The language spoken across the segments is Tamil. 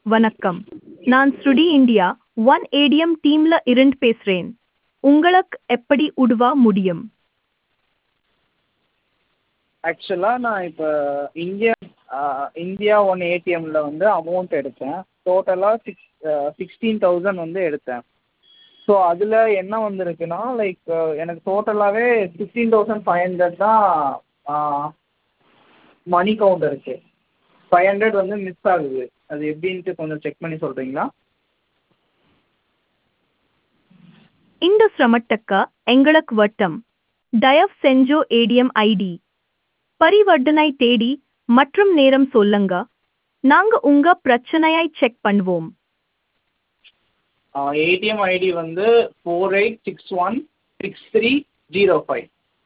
வணக்கம் நான் ஸ்ருடி இந்தியா ஒன் ஏடிஎம் டீம்ல இருந்து பேசுறேன் உங்களுக்கு எப்படி உதவ முடியும் ஆக்சுவலாக நான் இப்போ இந்தியா இந்தியா ஒன் ஏடிஎம்மில் வந்து அமௌண்ட் எடுத்தேன் டோட்டலாக சிக்ஸ் சிக்ஸ்டீன் தௌசண்ட் வந்து எடுத்தேன் ஸோ அதில் என்ன வந்திருக்குன்னா லைக் எனக்கு டோட்டலாகவே ஃபிஃப்டீன் தௌசண்ட் ஃபைவ் ஹண்ட்ரட் தான் மணி கவுண்ட் இருக்கு ஃபைவ் ஹண்ட்ரட் வந்து மிஸ் ஆகுது அது எப்படின்ட்டு கொஞ்சம் செக் பண்ணி சொல்கிறீங்களா இந்த சிரமத்துக்கு எங்களுக்கு வட்டம் தயவு செஞ்சோ ஏடிஎம் ஐடி பரிவர்த்தனை தேதி மற்றும் நேரம் சொல்லுங்க நாங்க உங்க பிரச்சனையை செக் பண்ணுவோம் ஏடிஎம் ஐடி வந்து four eight six one six three zero five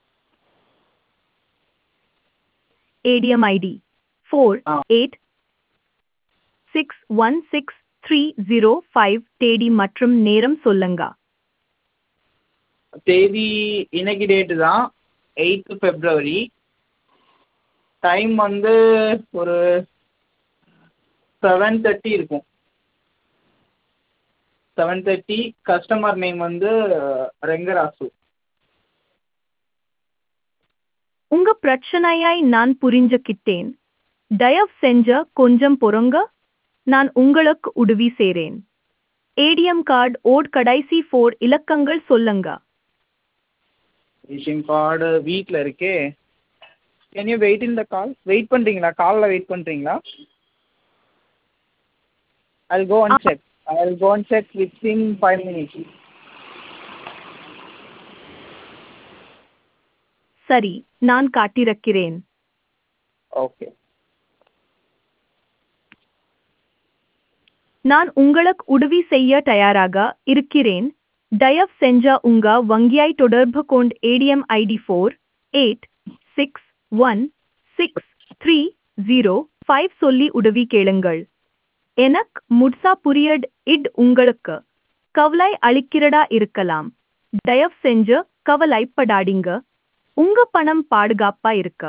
ATM ID four ah. Eight six one six three zero five தேதி மற்றும் நேரம் சொல்லுங்க தேதி இன்னைக்கு டேட்டு தான் எயித்து ஃபெப்ரவரி டைம் வந்து ஒரு செவன் தேர்ட்டி இருக்கும் செவன் தேர்ட்டி கஸ்டமர் நேம் வந்து ரெங்கராசு உங்க பிரச்சனையை நான் புரிஞ்சுக்கிட்டேன் தயவு செஞ்ச கொஞ்சம் பொறுங்க நான் உங்களுக்கு உதவி செய்றேன் ஏடிஎம் கார்டு ஓட் கடைசி ஃபோர் இலக்கங்கள் சொல்லுங்க ஏடிஎம் கார்டு வீட்டில் இருக்கே can you wait in the call wait பண்ணுறீங்களா காலில் வெயிட் பண்ணுறீங்களா I go and check I go and check within five minutes சரி நான் காட்டிருக்கிறேன் ஓகே நான் உங்களுக்கு உதவி செய்ய தயாராக இருக்கிறேன் தயவு செஞ்ச உங்க வங்கியை தொடர்பு கொண்டு ATM ID four eight six one six three zero five சொல்லி உதவி கேளுங்கள் எனக்கு முட்சா புரியட் இட் உங்களுக்கு கவலை அளிக்கிறதா இருக்கலாம் தயவு செஞ்சு கவலைப்படாதீங்க உங்க பணம் பாதுகாப்பா இருக்க